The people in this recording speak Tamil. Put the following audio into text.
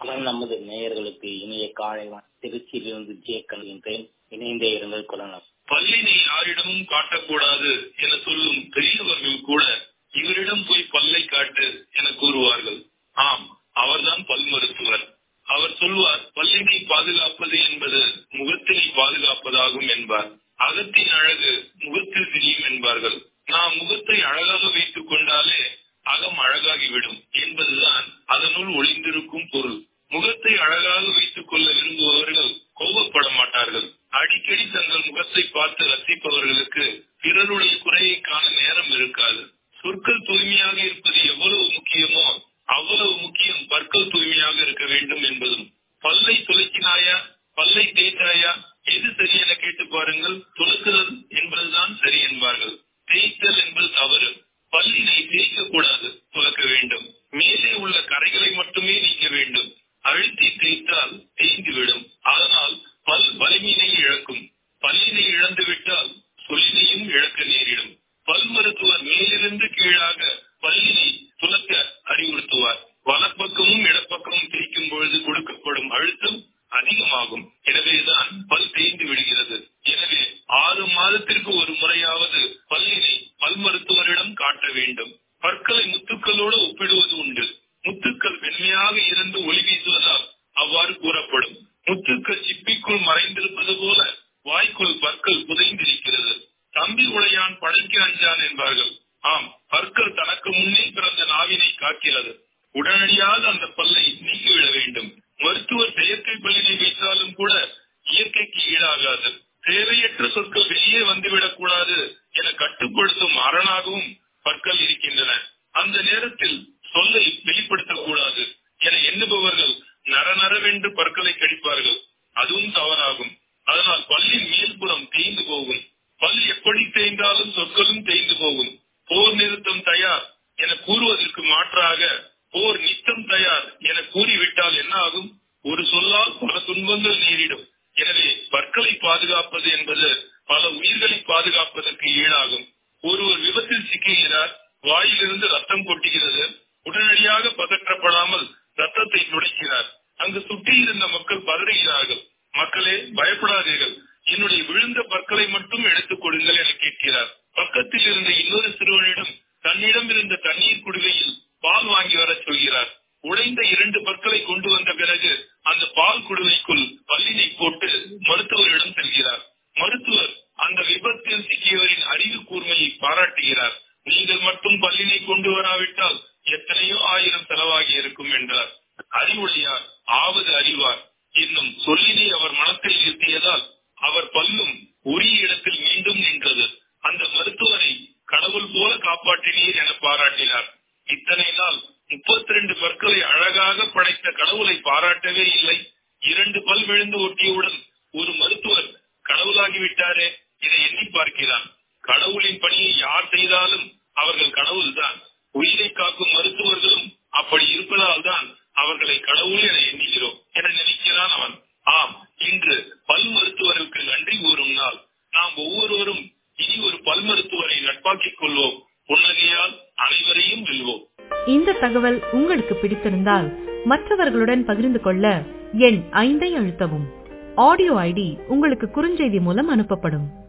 குரல் நமது நேயர்களுக்கு இனிய காலை வணக்கம். திருச்சியிலிருந்து ஜே கல்கின்றேன் இணைந்தே இருங்கள் குரல் நமது. பல்லினை யாரிடமும் காட்டக்கூடாது என சொல்லும் பெரியவர்கள் கூட இவரிடம் போய் பல்லை காட்டு என கூறுவார்கள் ஆம் அவர்தான் பல் மருத்துவர் அவர் சொல்வார் பல்லினை பாதுகாப்பது என்பது முகத்தினை பாதுகாப்பதாகும் என்பார் அகத்தின் அழகு முகத்தில் தெரியும் என்பார்கள் நாம் முகத்தை அழகாக வைத்துக் கொண்டாலே அகம் அழகாகிவிடும் என்பதுதான் அதனுள் ஒளிந்திருக்கும் பொருள் முகத்தை அழகாக வைத்துக் கொள்ள விரும்புபவர்கள் கோபப்பட மாட்டார்கள் அடிக்கடி தங்கள் முகத்தை பார்த்து ரசிப்பவர்களுக்கு பிறருடைய குறையை காண நேரம் இருக்காது சொற்கள் தூய்மையாக இருப்பது எவ்வளவு முக்கியமோ அவ்வளவு முக்கியம் பற்கள் தூய்மையாக இருக்க வேண்டும் என்பதும் பல்லை துளக்கினாயா பல்லை தேய்த்தாயா எது சரி என கேட்டு பாருங்கள் துளக்குதல் என்பதுதான் சரி என்பார்கள் தேய்த்தல் என்பது தவறு பல்லினை தேய்க்க கூடாது துளக்க வேண்டும் மேலே உள்ள கரைகளை மட்டுமே நீக்க வேண்டும் அழுத்தி தேய்த்தால் தேய்ந்துவிடும் அதனால் பல் வலிமையினை இழக்கும் பல்லினை இழந்து விட்டால் சொல்லினையும் இழக்க நேரிடும் பல் மருத்துவர் மேலிருந்து கீழாக பல்லினை துளக்க அறிவுறுத்துவார் வலப்பக்கமும் இடப்பக்கமும் தேய்க்கும் பொழுது கொடுக்கப்படும் அழுத்தம் அதிகமாகும் எனவேதான் பல் தேய்ந்து விடுகிறது எனவே ஆறு மாதத்திற்கு ஒரு முறையாவது பல்லினை பல் மருத்துவரிடம் காட்ட வேண்டும் பற்களை முத்துக்களோடு ஒப்பிடுவது உண்டு முத்துக்கள் வெண்மையாக இருந்து ஒளி வீசுவதால் அவ்வாறு கூறப்படும் முத்துக்கள் சிப்பிக்குள் மறைந்திருப்பது போல வாய்க்குள் பற்கள் புதைந்திருக்கிறது தம்பி உடையான் படைக்கு அஞ்சான் என்பார்கள் ஆம் பற்கள் தனக்கு முன்னே பிறந்த நாவினை காக்கிறது உடனடியாக அந்த பல்லை நீக்கிவிட வேண்டும் மருத்துவர் செயற்கை பல்லினை வைத்தாலும் கூட இயற்கைக்கு ஈடாகாது தேவையற்ற சொற்கள் வெளியே வந்துவிடக் கூடாது என கட்டுப்படுத்தும் அரணாகவும் பற்கள் இருக்கின்றன அந்த நேரத்தில் சொல்லை வெளிப்படுத்தக் கூடாது என எண்ணுபவர்கள் நரநரவென்று பற்களை கடிப்பார்கள் அதுவும் தவறாகும் அதனால் பல்லின் மேல்புறம் தேய்ந்து போகும் பல் எப்படி தேய்ந்தாலும் சொற்களும் தேய்ந்து போகும் போர் நிறுத்தம் தயார் என கூறுவதற்கு மாற்றாக போர் நித்தம் தயார் என கூறிவிட்டால் என்ன ஆகும் ஒரு சொல்லால் பல துன்பங்கள் நேரிடும் எனவே பற்களை பாதுகாப்பது என்பது பல உயிர்களை பாதுகாப்பதற்கு ஈடாகும் ஒருவர் விபத்தில் சிக்குகிறார் வாயிலிருந்து ரத்தம் கொட்டுகிறது உடனடியாக பதற்றப்படாமல் ரத்தத்தை துடைக்கிறார் அங்கு சுற்றி இருந்த மக்கள் பதறுகிறார்கள் மக்களே பயப்படாதீர்கள் என்னுடைய விழுந்த பற்களை மட்டும் எடுத்துக் கொடுங்கள் என கேட்கிறார் பக்கத்தில் இருந்த இன்னொரு சிறுவனிடம் தன்னிடம் இருந்த தண்ணீர் குடுவையில் பால் வாங்கி வரச் சொல்கிறார் உடைந்த இரண்டு பற்களை கொண்டு வந்த பிறகு அந்த பால் குடுவைக்குள் பல்லினை போட்டு மருத்துவரிடம் செல்கிறார் மருத்துவர் அந்த விபத்தில் சிக்கியவரின் அறிவு கூர்மையை பாராட்டுகிறார் நீங்கள் மட்டும் பல்லினை கொண்டு வராவிட்டால் எத்தனையோ ஆயிரம் செலவாகி இருக்கும் என்றார் அறிவுடையார் ஆவது அறிவார் என்னும் சொல்லினை அவர் மனத்தில் நிறுத்தியதால் அவர் பல்லும் உரிய இடத்தில் மீண்டும் நின்றது அந்த மருத்துவரை கடவுள் போல காப்பாற்றினீர் என பாராட்டினார் இத்தனை நாள் முப்பத்தி ரெண்டு பற்களை அழகாக படைத்த கடவுளை பாராட்டவே இல்லை இரண்டு பல் விழுந்து ஒட்டியவுடன் ஒரு மருத்துவர் கடவுளாகிவிட்டாரே இதை எண்ணி பார்க்கிறான் கடவுளின் பணியை யார் செய்தாலும் அவர்கள் கடவுள்தான் உயிரை காக்கும் மருத்துவர்களும் அப்படி இருப்பதால் தான் அவர்களை கடவுள் என எண்ணுகிறோம் என நினைக்கிறான் அவன் ஆம் இன்று பல் மருத்துவருக்கு நன்றி கூறும் நாள் நாம் ஒவ்வொருவரும் இனி ஒரு பல் மருத்துவரை நட்பாக்கிக் கொள்வோம் புன்னகையால் அனைவரையும் வெல்வோம் இந்த தகவல் உங்களுக்கு பிடித்திருந்தால் மற்றவர்களுடன் பகிர்ந்து கொள்ள எண் ஐந்தை அழுத்தவும் ஆடியோ ஐடி உங்களுக்கு குறுஞ்செய்தி மூலம் அனுப்பப்படும்